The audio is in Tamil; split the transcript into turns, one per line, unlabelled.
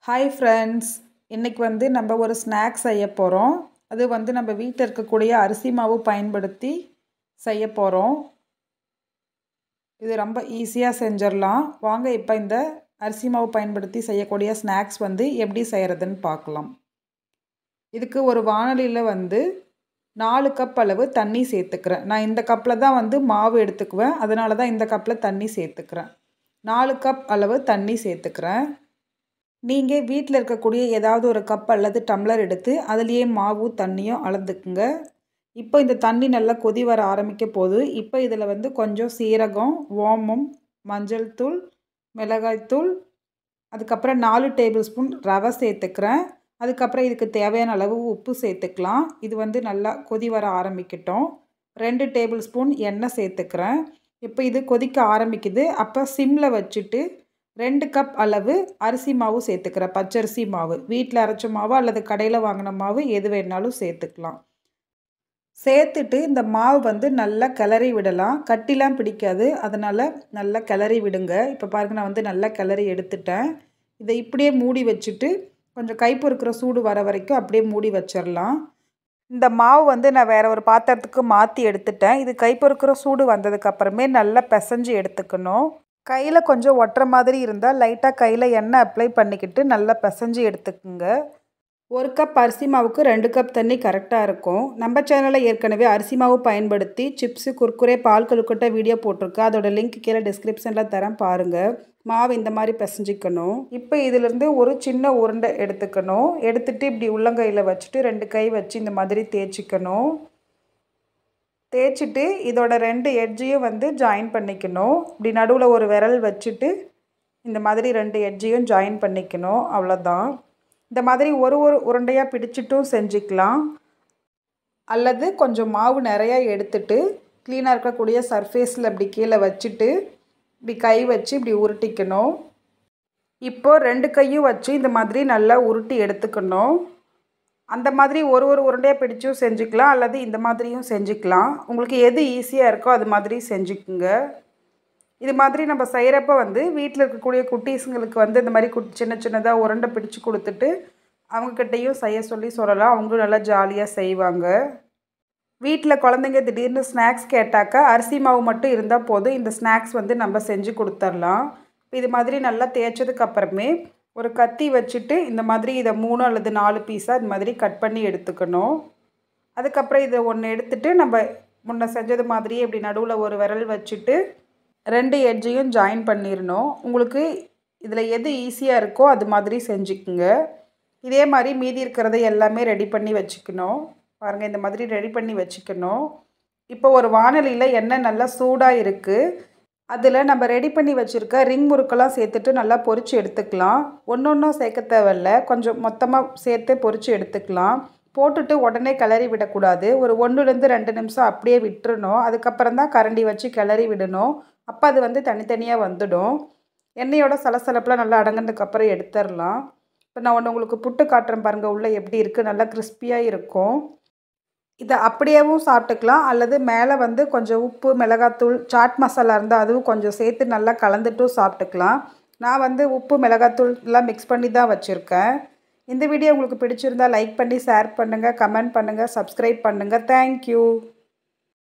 ஹாய் ஃப்ரெண்ட்ஸ் இன்றைக்கி வந்து நம்ம ஒரு ஸ்நாக்ஸ் செய்ய போகிறோம் அது வந்து நம்ம வீட்டில் இருக்கக்கூடிய அரிசி மாவு பயன்படுத்தி செய்ய போகிறோம் இது ரொம்ப ஈஸியாக செஞ்சிடலாம் வாங்க இப்போ இந்த அரிசி மாவு பயன்படுத்தி செய்யக்கூடிய ஸ்நாக்ஸ் வந்து எப்படி செய்கிறதுன்னு பார்க்கலாம் இதுக்கு ஒரு வானொலியில் வந்து நாலு கப் அளவு தண்ணி சேர்த்துக்கிறேன் நான் இந்த கப்பில் தான் வந்து மாவு எடுத்துக்குவேன் அதனால தான் இந்த கப்பில் தண்ணி சேர்த்துக்கிறேன் நாலு கப் அளவு தண்ணி சேர்த்துக்கிறேன் நீங்கள் வீட்டில் இருக்கக்கூடிய ஏதாவது ஒரு கப் அல்லது டம்ளர் எடுத்து அதுலேயே மாவு தண்ணியும் அளந்துக்குங்க இப்போ இந்த தண்ணி நல்லா கொதி வர ஆரம்பிக்க போது இப்போ இதில் வந்து கொஞ்சம் சீரகம் ஓமம் மஞ்சள் தூள் மிளகாய்த்தூள் அதுக்கப்புறம் நாலு டேபிள் ஸ்பூன் ரவை சேர்த்துக்கிறேன் அதுக்கப்புறம் இதுக்கு தேவையான அளவு உப்பு சேர்த்துக்கலாம் இது வந்து நல்லா கொதி வர ஆரம்பிக்கட்டும் ரெண்டு டேபிள் ஸ்பூன் எண்ணெய் சேர்த்துக்கிறேன் இப்போ இது கொதிக்க ஆரம்பிக்குது அப்போ சிம்மில் வச்சுட்டு ரெண்டு கப் அளவு அரிசி மாவு சேர்த்துக்கிறேன் பச்சரிசி மாவு வீட்டில் அரைச்ச மாவு அல்லது கடையில் வாங்கின மாவு எது வேணாலும் சேர்த்துக்கலாம் சேர்த்துட்டு இந்த மாவு வந்து நல்லா கிளறி விடலாம் கட்டிலாம் பிடிக்காது அதனால் நல்லா கிளறி விடுங்க இப்போ பாருங்க நான் வந்து நல்லா கிளறி எடுத்துட்டேன் இதை இப்படியே மூடி வச்சுட்டு கொஞ்சம் கைப்பொறுக்கிற சூடு வர வரைக்கும் அப்படியே மூடி வச்சிடலாம் இந்த மாவு வந்து நான் வேறு ஒரு பாத்திரத்துக்கு மாற்றி எடுத்துட்டேன் இது கைப்பொறுக்கிற சூடு வந்ததுக்கப்புறமே நல்லா பிசைஞ்சு எடுத்துக்கணும் கையில் கொஞ்சம் ஒட்டுற மாதிரி இருந்தால் லைட்டாக கையில் எண்ணெய் அப்ளை பண்ணிக்கிட்டு நல்லா பிசைஞ்சு எடுத்துக்குங்க ஒரு கப் அரிசி மாவுக்கு ரெண்டு கப் தண்ணி கரெக்டாக இருக்கும் நம்ம சேனலில் ஏற்கனவே அரிசி மாவு பயன்படுத்தி சிப்ஸு குர்குரே பால் கொழுக்கட்டை வீடியோ போட்டிருக்கு அதோட லிங்க் கீழே டிஸ்கிரிப்ஷனில் தரேன் பாருங்கள் மாவு இந்த மாதிரி பிசைஞ்சிக்கணும் இப்போ இதிலேருந்து ஒரு சின்ன உருண்டை எடுத்துக்கணும் எடுத்துகிட்டு இப்படி உள்ளங்கையில் வச்சுட்டு ரெண்டு கை வச்சு இந்த மாதிரி தேய்ச்சிக்கணும் தேய்ச்சிட்டு இதோட ரெண்டு எட்ஜையும் வந்து ஜாயின் பண்ணிக்கணும் இப்படி நடுவில் ஒரு விரல் வச்சுட்டு இந்த மாதிரி ரெண்டு எட்ஜையும் ஜாயின் பண்ணிக்கணும் அவ்வளோதான் இந்த மாதிரி ஒரு ஒரு உருண்டையாக பிடிச்சிட்டும் செஞ்சுக்கலாம் அல்லது கொஞ்சம் மாவு நிறையா எடுத்துட்டு க்ளீனாக இருக்கக்கூடிய சர்ஃபேஸில் இப்படி கீழே வச்சுட்டு இப்படி கை வச்சு இப்படி உருட்டிக்கணும் இப்போது ரெண்டு கையும் வச்சு இந்த மாதிரி நல்லா உருட்டி எடுத்துக்கணும் அந்த மாதிரி ஒரு ஒரு உருண்டையாக பிடிச்சும் செஞ்சுக்கலாம் அல்லது இந்த மாதிரியும் செஞ்சுக்கலாம் உங்களுக்கு எது ஈஸியாக இருக்கோ அது மாதிரி செஞ்சுக்குங்க இது மாதிரி நம்ம செய்கிறப்ப வந்து வீட்டில் இருக்கக்கூடிய குட்டீஸுங்களுக்கு வந்து இந்த மாதிரி குட் சின்ன சின்னதாக உருண்டை பிடிச்சி கொடுத்துட்டு அவங்கக்கிட்டேயும் செய்ய சொல்லி சொல்லலாம் அவங்களும் நல்லா ஜாலியாக செய்வாங்க வீட்டில் குழந்தைங்க திடீர்னு ஸ்நாக்ஸ் கேட்டாக்கா அரிசி மாவு மட்டும் இருந்தால் போதும் இந்த ஸ்நாக்ஸ் வந்து நம்ம செஞ்சு கொடுத்துர்லாம் இது மாதிரி நல்லா தேய்ச்சதுக்கு அப்புறமே ஒரு கத்தி வச்சுட்டு இந்த மாதிரி இதை மூணு அல்லது நாலு பீஸாக இது மாதிரி கட் பண்ணி எடுத்துக்கணும் அதுக்கப்புறம் இதை ஒன்று எடுத்துகிட்டு நம்ம முன்ன செஞ்சது மாதிரியே இப்படி நடுவில் ஒரு விரல் வச்சுட்டு ரெண்டு எட்ஜையும் ஜாயின் பண்ணிடணும் உங்களுக்கு இதில் எது ஈஸியாக இருக்கோ அது மாதிரி செஞ்சுக்குங்க இதே மாதிரி மீதி இருக்கிறத எல்லாமே ரெடி பண்ணி வச்சுக்கணும் பாருங்கள் இந்த மாதிரி ரெடி பண்ணி வச்சுக்கணும் இப்போ ஒரு வானொலியில் எண்ணெய் நல்லா சூடாக இருக்குது அதில் நம்ம ரெடி பண்ணி வச்சுருக்க ரிங் முறுக்கெல்லாம் சேர்த்துட்டு நல்லா பொரித்து எடுத்துக்கலாம் ஒன்று ஒன்றும் சேர்க்க தேவையில்ல கொஞ்சம் மொத்தமாக சேர்த்து பொரித்து எடுத்துக்கலாம் போட்டுட்டு உடனே கிளறி விடக்கூடாது ஒரு ஒன்றுலேருந்து ரெண்டு நிமிஷம் அப்படியே விட்டுறணும் அதுக்கப்புறம் தான் கரண்டி வச்சு கிளறி விடணும் அப்போ அது வந்து தனித்தனியாக வந்துடும் எண்ணெயோட சலசலப்பில் நல்லா அடங்கினதுக்கப்புறம் எடுத்துடலாம் இப்போ நான் ஒன்று உங்களுக்கு புட்டு காட்டுறேன் பாருங்கள் உள்ளே எப்படி இருக்குது நல்லா கிறிஸ்பியாக இருக்கும் இதை அப்படியேவும் சாப்பிட்டுக்கலாம் அல்லது மேலே வந்து கொஞ்சம் உப்பு மிளகாத்தூள் சாட் மசாலா இருந்தால் அதுவும் கொஞ்சம் சேர்த்து நல்லா கலந்துட்டும் சாப்பிட்டுக்கலாம் நான் வந்து உப்பு மிளகாத்தூள் எல்லாம் மிக்ஸ் பண்ணி தான் வச்சுருக்கேன் இந்த வீடியோ உங்களுக்கு பிடிச்சிருந்தால் லைக் பண்ணி ஷேர் பண்ணுங்கள் கமெண்ட் பண்ணுங்கள் சப்ஸ்கிரைப் பண்ணுங்கள் தேங்க்யூ